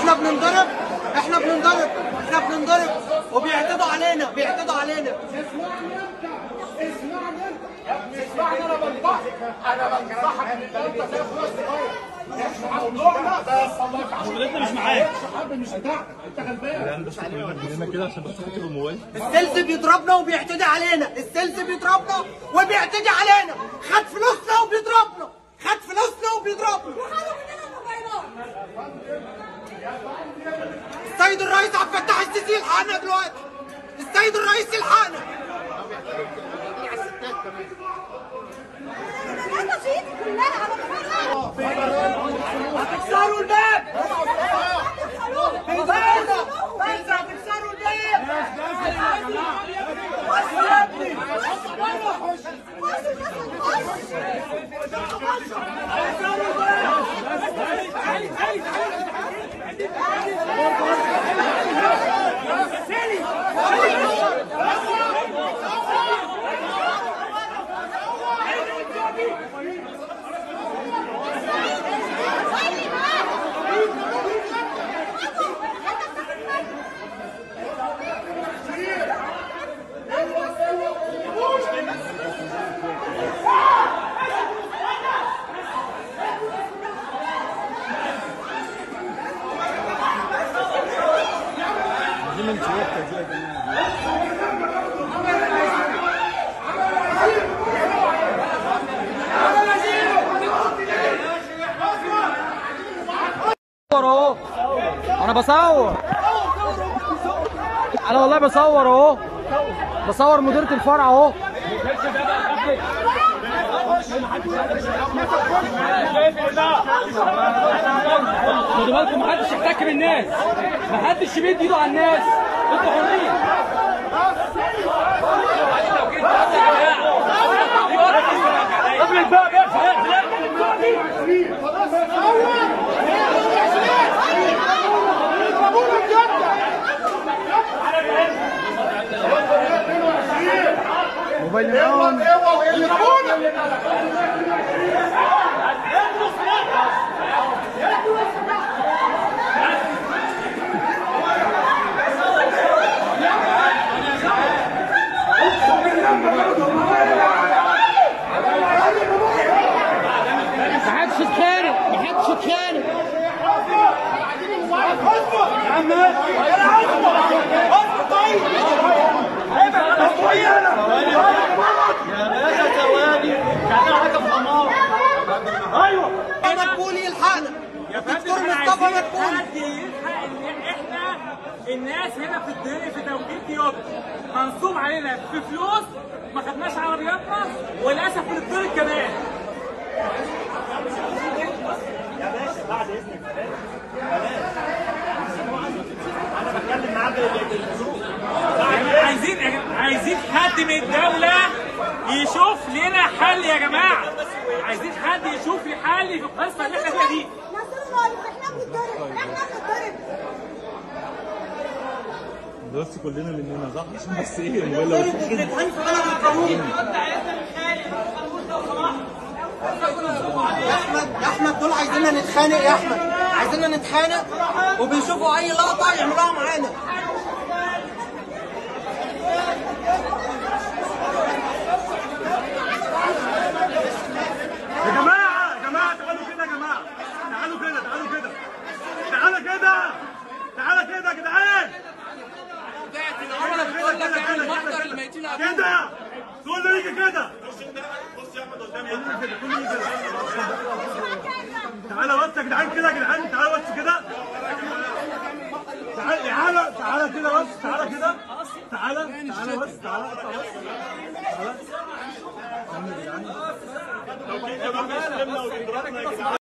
احنا بننضرب احنا بننضرب احنا بننضرب وبيعتدوا علينا بيعتدوا علينا اسمعني انا بنصحك انا بنصحك ان انت تاخد صغير مش موضوعنا بس الله يفتح شغلتنا مش معاك حد مش بتاعك انت غلبان يعني بس هنا كده عشان بس فاكر الموبايل السلس بيضربنا وبيعتدي علينا السلس بيضربنا وبيعتدي علينا خد فلوسنا وبيضربنا خد فلوسنا وبيضربنا السيد الرئيس عبد الفتاح السيسي يلحقنا دلوقتي السيد الرئيس يلحقنا هتكسروا الباب بيضربنا بس هتكسروا الباب بس يا ابني بصور اهو انا بصور انا والله بصور اهو بصور مديرة الفرع اهو خدوا بالكم محدش يحتك بالناس محدش يمد ايده على الناس انتوا حرين قبل الباب موبايل معاهم محدش يتخانق محدش يتخانق مدبولي يلحقنا الدكتور مصطفى مدبولي حد يلحق ان احنا الناس هنا في الدنيا في توكيل كيوتو منصوب علينا في فلوس ما خدناش عربياتنا وللاسف بنتضرب كمان عايزين عايزين حد من الدولة يشوف لنا حل يا جماعة عايزين حد يشوف لي حل في القصة اللي احنا فيها دي احنا بنتضرب احنا بنتضرب بس كلنا مننا صح عشان بس ايه الموبايل لو بنتضرب وبنتهان في بلد القانون يا احمد يا احمد دول عايزيننا نتخانق يا احمد عايزيننا نتخانق وبيشوفوا اي لقطه يعملوها معانا يا جماعه يا جماعه تعالوا كده يا جماعه تعالوا كده تعالوا كده تعالى كده تعالى كده يا جدعان كده كله يجي كده بص يا احمد قدامي كده كله يجي كده تعالى بس يا جدعان كده يا جدعان تعالى بس كده تعالى تعالى تعالى كده بس تعالى كده تعالى تعالى بس تعالى اطلع بس تعالى تعالى يا جدعان لو كده بقى سلمنا وضربنا يا جدعان